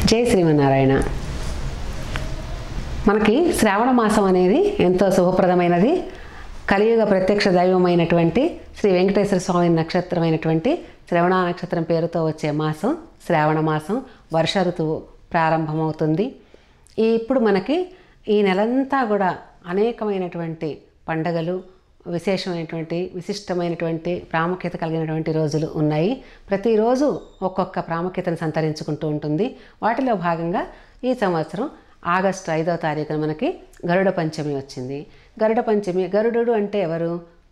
జై శ్రీమన్నారాయణ మనకి శ్రావణ మాసం అనేది ఎంతో శుభప్రదమైనది కలియుగ ప్రత్యక్ష దైవమైనటువంటి శ్రీ వెంకటేశ్వర స్వామి నక్షత్రమైనటువంటి శ్రవణ నక్షత్రం పేరుతో వచ్చే మాసం శ్రావణ మాసం వర్ష ఋతువు ప్రారంభమవుతుంది ఈ ఇప్పుడు మనకి ఈ నెలంతా కూడా అనేకమైనటువంటి పండగలు విశేషమైనటువంటి విశిష్టమైనటువంటి ప్రాముఖ్యత కలిగినటువంటి రోజులు ఉన్నాయి ప్రతిరోజు ఒక్కొక్క ప్రాముఖ్యతను సంతరించుకుంటూ ఉంటుంది వాటిలో భాగంగా ఈ సంవత్సరం ఆగస్టు ఐదవ తారీఖున మనకి గరుడ పంచమి వచ్చింది గరుడ పంచమి గరుడు అంటే ఎవరు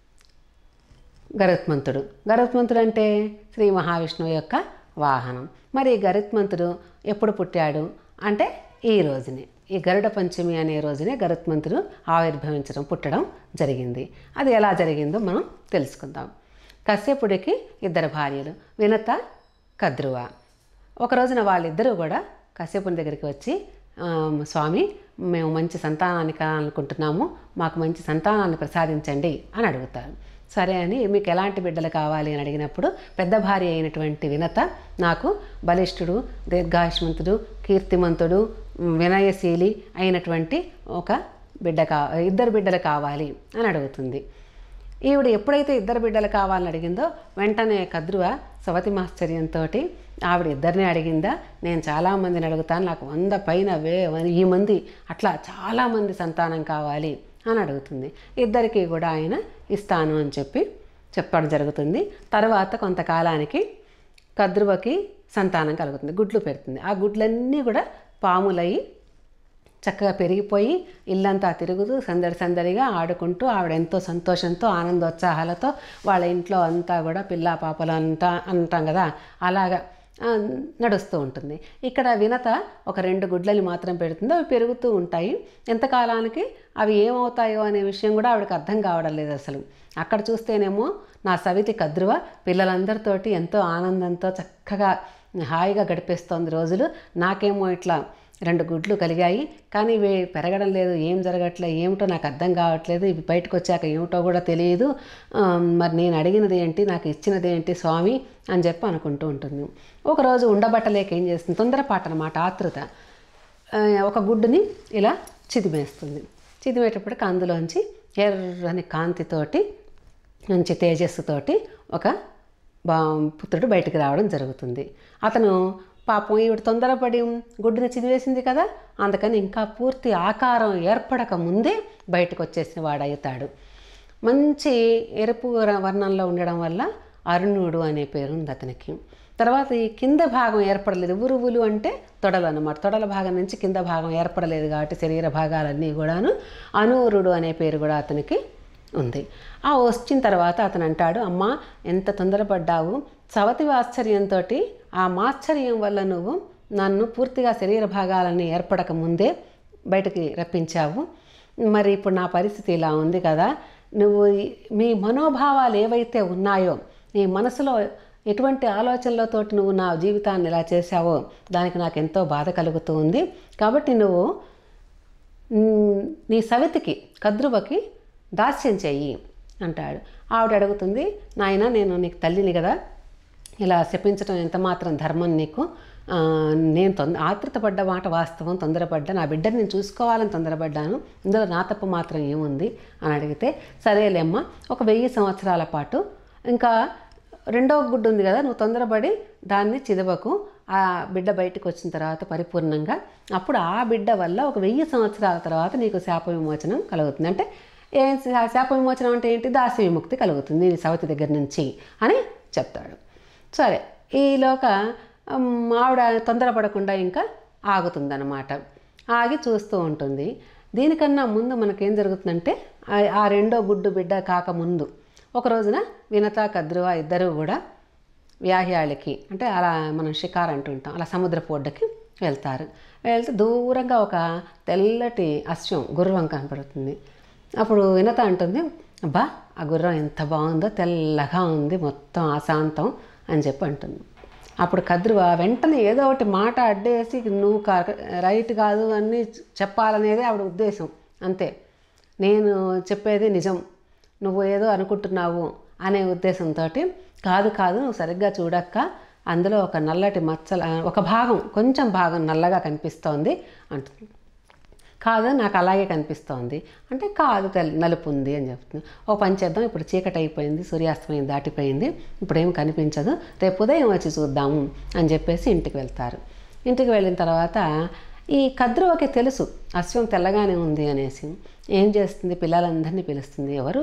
గరుత్మంతుడు గరుత్మంతుడు అంటే శ్రీ మహావిష్ణువు యొక్క వాహనం మరి ఈ గరుత్మంతుడు ఎప్పుడు పుట్టాడు అంటే ఈ రోజునే ఈ గరుడ పంచమి అనే రోజునే గరుత్మంతుడు ఆవిర్భవించడం పుట్టడం జరిగింది అది ఎలా జరిగిందో మనం తెలుసుకుందాం కశ్యపుడికి ఇద్దరు భార్యలు వినత కద్రువ ఒక రోజున వాళ్ళిద్దరూ కూడా కశ్యపుని దగ్గరికి వచ్చి "ఆ, స్వామి మేము మంచి సంతానాన్ని కావాలనుకుంటున్నాము మాకు మంచి సంతానాన్ని ప్రసాదించండి అని అడుగుతారు సరే అని మీకు ఎలాంటి బిడ్డలు కావాలి అని అడిగినప్పుడు పెద్ద భార్య అయినటువంటి వినత నాకు బలిష్ఠుడు దీర్ఘాయుష్మంతుడు కీర్తిమంతుడు వినయశీలి అయినటువంటి ఒక బిడ్డ కా ఇద్దరు బిడ్డలు కావాలి అని అడుగుతుంది ఈవిడ ఎప్పుడైతే ఇద్దరు బిడ్డలు కావాలని అడిగిందో వెంటనే కద్రువ సవతి మాశ్చర్యంతో ఆవిడ ఇద్దరిని అడిగిందా నేను చాలామందిని అడుగుతాను నాకు వంద పైన వే ఈ మంది అట్లా చాలామంది సంతానం కావాలి అని అడుగుతుంది ఇద్దరికి కూడా ఆయన ఇస్తాను అని చెప్పి చెప్పడం జరుగుతుంది తర్వాత కొంతకాలానికి కద్రువకి సంతానం కలుగుతుంది గుడ్లు పెడుతుంది ఆ గుడ్లన్నీ కూడా పాములయ్యి చక్కగా పెరిగిపోయి ఇల్లంతా తిరుగుతూ సందడి సందడిగా ఆడుకుంటూ ఆవిడ ఎంతో సంతోషంతో ఆనందోత్సాహాలతో వాళ్ళ ఇంట్లో అంతా కూడా పిల్ల పాపలు అంతా అంటాం కదా అలాగా ఆ, నడుస్తూ ఉంటుంది ఇక్కడ వినత ఒక రెండు గుడ్లని మాత్రం పెడుతుంది అవి పెరుగుతూ ఉంటాయి ఎంతకాలానికి అవి ఏమవుతాయో అనే విషయం కూడా ఆవిడకి అర్థం కావడం లేదు అసలు అక్కడ చూస్తేనేమో నా సవితి కద్రువ పిల్లలందరితోటి ఎంతో ఆనందంతో చక్కగా హాయిగా గడిపేస్తోంది రోజులు నాకేమో ఇట్లా రెండు గుడ్లు కలిగాయి కానీ ఇవి పెరగడం లేదు ఏం జరగట్లేదు ఏమిటో నాకు అర్థం కావట్లేదు ఇవి బయటకు వచ్చాక ఏమిటో కూడా తెలియదు ఆ, మరి నేను అడిగినది ఏంటి నాకు ఇచ్చినది ఏంటి స్వామి అని చెప్పి అనుకుంటూ ఉంటుంది ఒకరోజు ఉండబట్టలేక ఏం చేస్తుంది తొందరపాటు అనమాట ఆతృత ఆ, ఒక గుడ్డుని ఇలా చిదిమేస్తుంది చిదిమేటప్పటికి అందులోంచి ఎర్రని కాంతితోటి మంచి తేజస్సుతోటి ఒక బా పుత్రుడు బయటికి రావడం జరుగుతుంది అతను పాపం ఈవిడ తొందరపడి గుడ్డుని చిదివేసింది కదా అందుకని ఇంకా పూర్తి ఆకారం ఏర్పడక ముందే బయటకు వచ్చేసిన వాడవుతాడు మంచి ఎరుపు ర- వర్ణంలో ఉండడం వల్ల అరుణుడు అనే పేరు ఉంది అతనికి తర్వాత ఈ కింద భాగం ఏర్పడలేదు ఉరువులు అంటే తొడలు అన్నమాట తొడల భాగం నుంచి కింద భాగం ఏర్పడలేదు కాబట్టి శరీర భాగాలన్నీ కూడాను అనూరుడు అనే పేరు కూడా అతనికి ఉంది ఆ వచ్చిన తర్వాత అతను అంటాడు అమ్మా ఎంత తొందరపడ్డావు సవతి ఆశ్చర్యంతో ఆ మాశ్చర్యం వల్ల నువ్వు నన్ను పూర్తిగా శరీర భాగాలన్నీ ఏర్పడక ముందే బయటకి రప్పించావు మరి ఇప్పుడు నా పరిస్థితి ఇలా ఉంది కదా నువ్వు ఈ- మీ మనోభావాలు ఏవైతే ఉన్నాయో నీ మనసులో ఎటువంటి ఆలోచనలతోటి నువ్వు నా జీవితాన్ని ఇలా చేశావో దానికి నాకు ఎంతో బాధ కలుగుతూ ఉంది కాబట్టి నువ్వు మ్, నీ సవితికి కద్రువకి దాస్యం చెయ్యి అంటాడు ఆవిడ అడుగుతుంది నాయన నేను నీకు తల్లిని కదా ఇలా శపించడం ఎంత మాత్రం ధర్మం నీకు ఆ, నేను తొంద ఆతృతపడ్డ మాట వాస్తవం తొందరపడ్డా నా బిడ్డని నేను చూసుకోవాలని తొందరపడ్డాను ఇందులో నా తప్పు మాత్రం ఏముంది అని అడిగితే సరేలేమ్మా ఒక వెయ్యి సంవత్సరాల పాటు ఇంకా రెండవ గుడ్డు ఉంది కదా నువ్వు తొందరపడి దాన్ని చిదవకు ఆ బిడ్డ బయటకు వచ్చిన తర్వాత పరిపూర్ణంగా అప్పుడు ఆ బిడ్డ వల్ల ఒక వెయ్యి సంవత్సరాల తర్వాత నీకు శాప విమోచనం కలుగుతుంది అంటే ఏ శా- శాప విమోచనం అంటే ఏంటి దాస్య విముక్తి కలుగుతుంది నీ సవతి దగ్గర నుంచి అని చెప్తాడు సరే ఈలోక ఉమ్, ఆవిడ తొందరపడకుండా ఇంకా ఆగుతుందన్నమాట ఆగి చూస్తూ ఉంటుంది దీనికన్నా ముందు మనకేం జరుగుతుందంటే ఆ- ఆ రెండో గుడ్డు బిడ్డ కాకముందు ఒక రోజున వినత కద్రువ ఇద్దరు కూడా వ్యాహ్యాళికి అంటే అలా మనం షికార్ అంటుంటాం అలా సముద్రపు ఒడ్డుకి వెళ్తారు వెళ్తే దూరంగా ఒక తెల్లటి అశ్వం గుర్రం కనపడుతుంది అప్పుడు వినత అంటుంది అబ్బా ఆ గుర్రం ఎంత బాగుందో తెల్లగా ఉంది మొత్తం అశాంతం అని చెప్పి అంటుంది అప్పుడు కద్రువ వెంటనే ఏదో ఒకటి మాట అడ్డేసి నువ్వు క- రైట్ కాదు అని చెప్పాలనేది ఆవిడ ఉద్దేశం అంతే నేను చెప్పేది నిజం నువ్వు ఏదో అనుకుంటున్నావు అనే ఉద్దేశంతో కాదు కాదు నువ్వు సరిగ్గా చూడక్క అందులో ఒక నల్లటి మచ్చల ఒక భాగం కొంచెం భాగం నల్లగా కనిపిస్తోంది అంటుంది కాదు నాకు అలాగే కనిపిస్తోంది అంటే కాదు తెల్ నలుపు ఉంది అని చెప్తుంది ఓ పని చేద్దాం ఇప్పుడు చీకటి అయిపోయింది సూర్యాస్తమయం దాటిపోయింది ఇప్పుడు ఏం కనిపించదు రేపు ఉదయం వచ్చి చూద్దాము అని చెప్పేసి ఇంటికి వెళ్తారు ఇంటికి వెళ్ళిన తర్వాత ఈ కద్రువకి తెలుసు అశ్వం తెల్లగానే ఉంది అనేసి ఏం చేస్తుంది పిల్లలందరినీ పిలుస్తుంది ఎవరు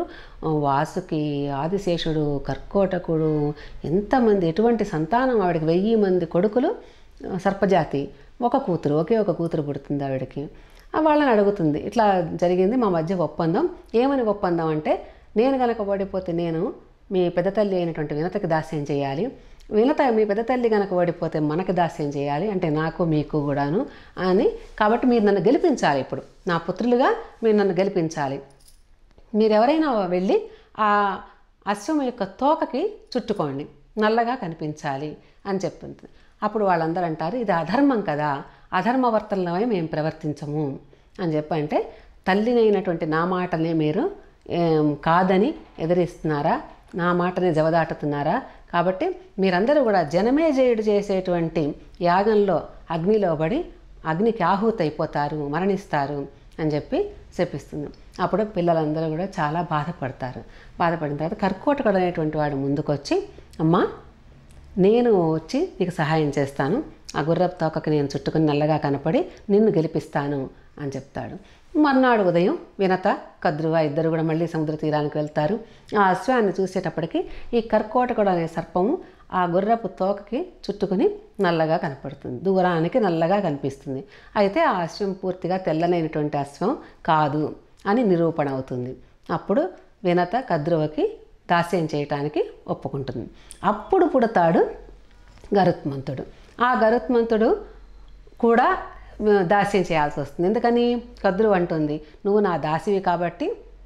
వాసుకి ఆదిశేషుడు కర్కోటకుడు ఎంతమంది ఎటువంటి సంతానం ఆవిడకి వెయ్యి మంది కొడుకులు సర్పజాతి ఒక కూతురు ఒకే ఒక కూతురు పుడుతుంది ఆవిడకి ఆ వాళ్ళని అడుగుతుంది ఇట్లా జరిగింది మా మధ్య ఒప్పందం ఏమని ఒప్పందం అంటే నేను కనుక ఓడిపోతే నేను మీ పెద్ద తల్లి అయినటువంటి వినతకి దాస్యం చేయాలి వినత మీ పెద్ద తల్లి కనుక ఓడిపోతే మనకి దాస్యం చేయాలి అంటే నాకు మీకు కూడాను అని కాబట్టి మీరు నన్ను గెలిపించాలి ఇప్పుడు నా పుత్రులుగా మీరు నన్ను గెలిపించాలి మీరెవరైనా వెళ్ళి ఆ అశ్వం యొక్క తోకకి చుట్టుకోండి నల్లగా కనిపించాలి అని చెప్పింది అప్పుడు వాళ్ళందరూ అంటారు ఇది అధర్మం కదా అధర్మవర్తనమై మేము ప్రవర్తించము అని చెప్పంటే తల్లినైనటువంటి నా మాటనే మీరు ఏం, కాదని ఎదిరిస్తున్నారా నా మాటనే జవదాటుతున్నారా కాబట్టి మీరందరూ కూడా జనమేజయుడు చేసేటువంటి యాగంలో అగ్నిలో పడి అగ్నికి ఆహుతి అయిపోతారు మరణిస్తారు అని చెప్పి చెప్పిస్తుంది అప్పుడు పిల్లలందరూ కూడా చాలా బాధపడతారు బాధపడిన తర్వాత కర్కోటకుడు అనేటువంటి వాడు ముందుకొచ్చి అమ్మా నేను వచ్చి నీకు సహాయం చేస్తాను ఆ గుర్రపు తోకకి నేను చుట్టుకుని నల్లగా కనపడి నిన్ను గెలిపిస్తాను అని చెప్తాడు మర్నాడు ఉదయం వినత కద్రువ ఇద్దరు కూడా మళ్ళీ సముద్ర తీరానికి వెళ్తారు ఆ అశ్వాన్ని చూసేటప్పటికి ఈ కర్కోటకుడు అనే సర్పము ఆ గుర్రపు తోకకి చుట్టుకుని నల్లగా కనపడుతుంది దూరానికి నల్లగా కనిపిస్తుంది అయితే ఆ అశ్వం పూర్తిగా తెల్లనైనటువంటి అశ్వం కాదు అని నిరూపణ అవుతుంది అప్పుడు వినత కద్రువకి దాస్యం చేయటానికి ఒప్పుకుంటుంది అప్పుడు పుడతాడు గరుత్మంతుడు ఆ గరుత్మంతుడు కూడా ఆ, దాస్యం చేయాల్సి వస్తుంది ఎందుకని కద్రు అంటుంది నువ్వు నా దాసివి కాబట్టి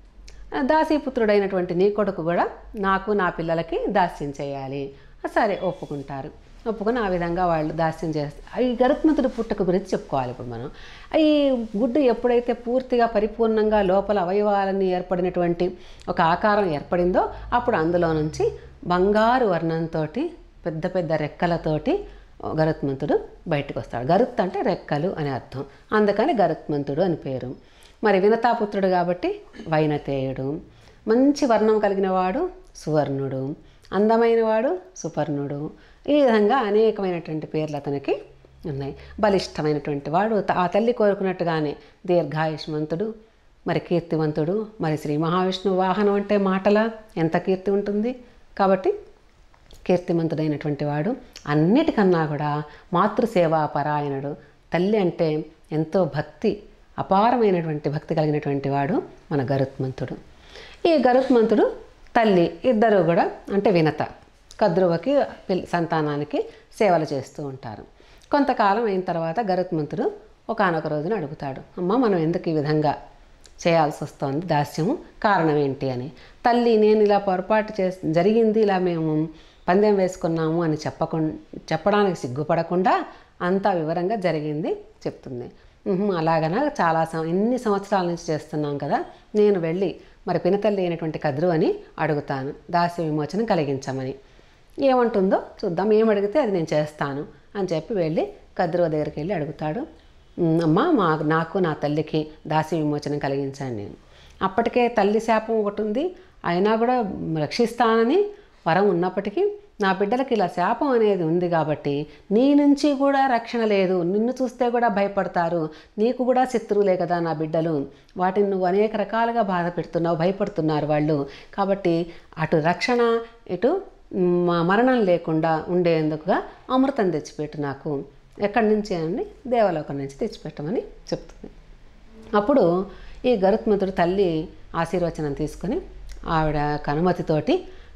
ఆ, దాసీపుత్రుడైనటువంటి నీ కొడుకు కూడా నాకు నా పిల్లలకి దాస్యం చేయాలి సరే ఒప్పుకుంటారు ఒప్పుకొని ఆ విధంగా వాళ్ళు దాస్యం చేస్తారు ఈ గరుత్మంతుడి పుట్టుక గురించి చెప్పుకోవాలి ఇప్పుడు మనం ఈ గుడ్డు ఎప్పుడైతే పూర్తిగా పరిపూర్ణంగా లోపల అవయవాలన్నీ ఏర్పడినటువంటి ఒక ఆకారం ఏర్పడిందో అప్పుడు అందులో నుంచి బంగారు వర్ణంతో పెద్ద పెద్ద రెక్కలతోటి గరుత్మంతుడు బయటకు వస్తాడు గరుత్ అంటే రెక్కలు అని అర్థం అందుకని గరుత్మంతుడు అని పేరు మరి వినతాపుత్రుడు కాబట్టి వైనతేయుడు మంచి వర్ణం కలిగిన వాడు సువర్ణుడు అందమైన వాడు సుపర్ణుడు ఈ విధంగా అనేకమైనటువంటి పేర్లు అతనికి ఉన్నాయి బలిష్టమైనటువంటి వాడు త- ఆ తల్లి కోరుకున్నట్టుగానే దీర్ఘాయుష్మంతుడు మరి కీర్తివంతుడు మరి శ్రీ మహావిష్ణువు వాహనం అంటే మాటల ఎంత కీర్తి ఉంటుంది కాబట్టి కీర్తిమంతుడైనటువంటి వాడు అన్నిటికన్నా కూడా మాతృసేవా పరాయణుడు తల్లి అంటే ఎంతో భక్తి అపారమైనటువంటి భక్తి కలిగినటువంటి వాడు మన గరుత్మంతుడు ఈ గరుత్మంతుడు తల్లి ఇద్దరు కూడా అంటే వినత కద్రువకి పిల్ సంతానానికి సేవలు చేస్తూ ఉంటారు కొంతకాలం అయిన తర్వాత గరుత్మంతుడు ఒకానొక రోజున అడుగుతాడు అమ్మ మనం ఎందుకు ఈ విధంగా చేయాల్సి వస్తోంది దాస్యము కారణం ఏంటి అని తల్లి నేను ఇలా పొరపాటు చే జరిగింది ఇలా మేము పందెం వేసుకున్నాము అని చెప్పకుండా చెప్పడానికి సిగ్గుపడకుండా అంతా వివరంగా జరిగింది చెప్తుంది "ఉహుం, అలాగనా చాలా సం- ఎన్ని సంవత్సరాల నుంచి చేస్తున్నాం కదా నేను వెళ్ళి మరి పినతల్లి అయినటువంటి కదురు అని అడుగుతాను దాస్య విమోచనం కలిగించమని ఏమంటుందో చూద్దాం ఏం అడిగితే అది నేను చేస్తాను అని చెప్పి వెళ్ళి కద్రువ దగ్గరికి వెళ్ళి అడుగుతాడు "ఉమ్, అమ్మా మా నాకు నా తల్లికి దాసి విమోచనం కలిగించాను నేను అప్పటికే తల్లి శాపం ఒకటి ఉంది అయినా కూడా రక్షిస్తానని వరం ఉన్నప్పటికీ నా బిడ్డలకి ఇలా శాపం అనేది ఉంది కాబట్టి నీ నుంచి కూడా రక్షణ లేదు నిన్ను చూస్తే కూడా భయపడతారు నీకు కూడా శత్రువులే కదా నా బిడ్డలు వాటిని నువ్వు అనేక రకాలుగా బాధ పెడుతున్నావు భయపడుతున్నారు వాళ్ళు కాబట్టి అటు రక్షణ ఇటు మ- మరణం లేకుండా ఉండేందుకుగా అమృతం తెచ్చిపెట్టు నాకు ఎక్కడి నుంచి అని దేవలోకం నుంచి తెచ్చిపెట్టమని చెప్తుంది అప్పుడు ఈ గరుత్మంతుడు తల్లి ఆశీర్వచనం తీసుకొని ఆవిడ కనుమతితోటి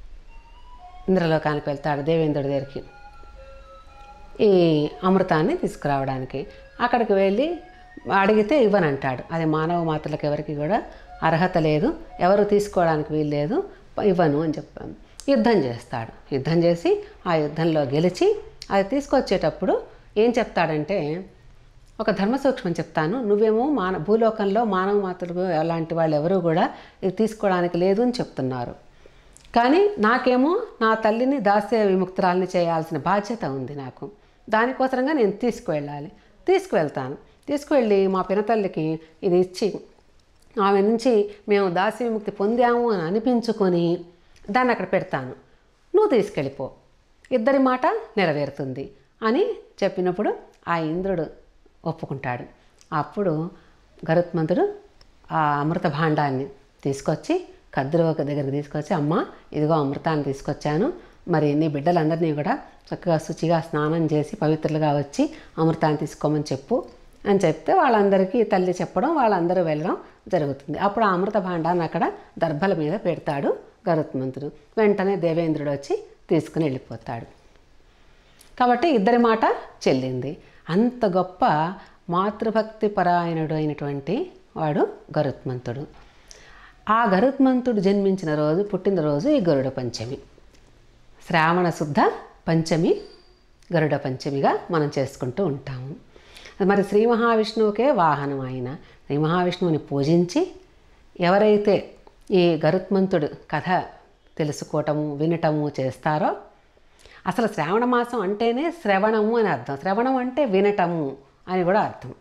ఇంద్రలోకానికి వెళ్తాడు దేవేంద్రుడి దగ్గరికి ఈ అమృతాన్ని తీసుకురావడానికి అక్కడికి వెళ్ళి అడిగితే ఇవ్వనంటాడు అది మానవ మాతలకు ఎవరికి కూడా అర్హత లేదు ఎవరు తీసుకోవడానికి వీలు లేదు ఇవ్వను అని చెప్పాను యుద్ధం చేస్తాడు యుద్ధం చేసి ఆ యుద్ధంలో గెలిచి అది తీసుకొచ్చేటప్పుడు ఏం చెప్తాడంటే ఒక ధర్మ సూక్ష్మం చెప్తాను నువ్వేమో మాన భూలోకంలో మానవ మాతలు అలాంటి వాళ్ళు ఎవరు కూడా ఇది తీసుకోవడానికి లేదు అని చెప్తున్నారు కానీ నాకేమో నా తల్లిని దాస్య విముక్తురాలని చేయాల్సిన బాధ్యత ఉంది నాకు దానికోసరంగా నేను తీసుకువెళ్ళాలి తీసుకువెళ్తాను తీసుకువెళ్ళి మా పినతల్లికి ఇది ఇచ్చి ఆమె నుంచి మేము దాస్య విముక్తి పొందాము అని అనిపించుకొని దాన్ని అక్కడ పెడతాను నువ్వు తీసుకెళ్ళిపో ఇద్దరి మాట నెరవేరుతుంది అని చెప్పినప్పుడు ఆ ఇంద్రుడు ఒప్పుకుంటాడు అప్పుడు గరుత్మంతుడు ఆ అమృత భాండాన్ని తీసుకొచ్చి కద్రువ దగ్గరికి తీసుకొచ్చి అమ్మ ఇదిగో అమృతాన్ని తీసుకొచ్చాను మరి నీ బిడ్డలందరినీ కూడా చక్కగా శుచిగా స్నానం చేసి పవిత్రులుగా వచ్చి అమృతాన్ని తీసుకోమని చెప్పు అని చెప్తే వాళ్ళందరికీ తల్లి చెప్పడం వాళ్ళందరూ వెళ్ళడం జరుగుతుంది అప్పుడు ఆ అమృత భాండాన్ని అక్కడ దర్భల మీద పెడతాడు గరుత్మంతుడు వెంటనే దేవేంద్రుడు వచ్చి తీసుకుని వెళ్ళిపోతాడు కాబట్టి ఇద్దరి మాట చెల్లింది అంత గొప్ప మాతృభక్తి పరాయణుడు అయినటువంటి వాడు గరుత్మంతుడు ఆ గరుత్మంతుడు జన్మించిన రోజు పుట్టినరోజు ఈ గరుడ పంచమి శ్రావణ శుద్ధ పంచమి గరుడ పంచమిగా మనం చేసుకుంటూ ఉంటాము మరి శ్రీ మహావిష్ణువుకే వాహనం ఆయన శ్రీ మహావిష్ణువుని పూజించి ఎవరైతే ఈ గరుత్మంతుడు కథ తెలుసుకోవటము వినటము చేస్తారో అసలు శ్రావణ మాసం అంటేనే శ్రవణము అని అర్థం శ్రవణం అంటే వినటము అని కూడా అర్థం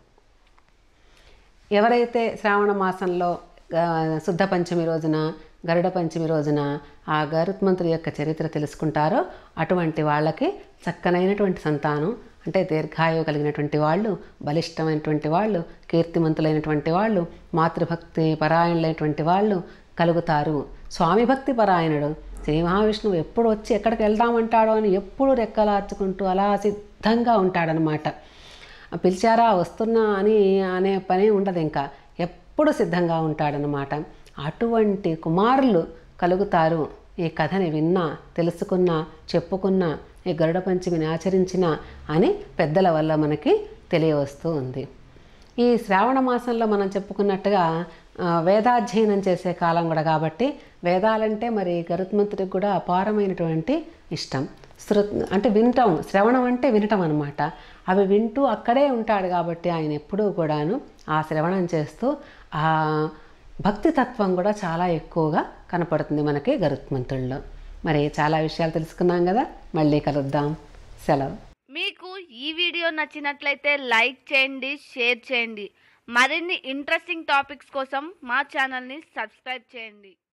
ఎవరైతే శ్రావణ మాసంలో ఆ, శుద్ధ పంచమి రోజున గరుడ పంచమి రోజున ఆ గరుత్మంతుడి యొక్క చరిత్ర తెలుసుకుంటారో అటువంటి వాళ్ళకి చక్కనైనటువంటి సంతానం అంటే దీర్ఘాయువు కలిగినటువంటి వాళ్ళు బలిష్టమైనటువంటి వాళ్ళు కీర్తిమంతులైనటువంటి వాళ్ళు మాతృభక్తి పరాయణులైనటువంటి వాళ్ళు కలుగుతారు స్వామి భక్తి పరాయణుడు శ్రీ మహావిష్ణువు ఎప్పుడు వచ్చి ఎక్కడికి వెళ్దామంటాడో అని ఎప్పుడు రెక్కలార్చుకుంటూ అలా సిద్ధంగా ఉంటాడనమాట పిలిచారా వస్తున్నా అని అనే పని ఉండదు ఇంకా ఎప్పుడు సిద్ధంగా ఉంటాడనమాట అటువంటి కుమారులు కలుగుతారు ఈ కథని విన్నా తెలుసుకున్నా చెప్పుకున్నా ఈ గరుడ పంచమిని ఆచరించిన అని పెద్దల వల్ల మనకి తెలియవస్తూ ఉంది ఈ శ్రావణ మాసంలో మనం చెప్పుకున్నట్టుగా ఆ, వేదాధ్యయనం చేసే కాలం కూడా కాబట్టి వేదాలంటే మరి గరుత్మంతుడికి కూడా అపారమైనటువంటి ఇష్టం శృ అంటే వినటం శ్రవణం అంటే వినటం అనమాట అవి వింటూ అక్కడే ఉంటాడు కాబట్టి ఆయన ఎప్పుడూ కూడాను ఆ శ్రవణం చేస్తూ ఆ భక్తి తత్వం కూడా చాలా ఎక్కువగా కనపడుతుంది మనకి గరుత్మంతుల్లో మరి చాలా విషయాలు తెలుసుకున్నాం కదా మళ్ళీ కలుద్దాం సెలవు మీకు ఈ వీడియో నచ్చినట్లయితే లైక్ చేయండి షేర్ చేయండి మరిన్ని ఇంట్రెస్టింగ్ టాపిక్స్ కోసం మా ఛానల్ని సబ్స్క్రైబ్ చేయండి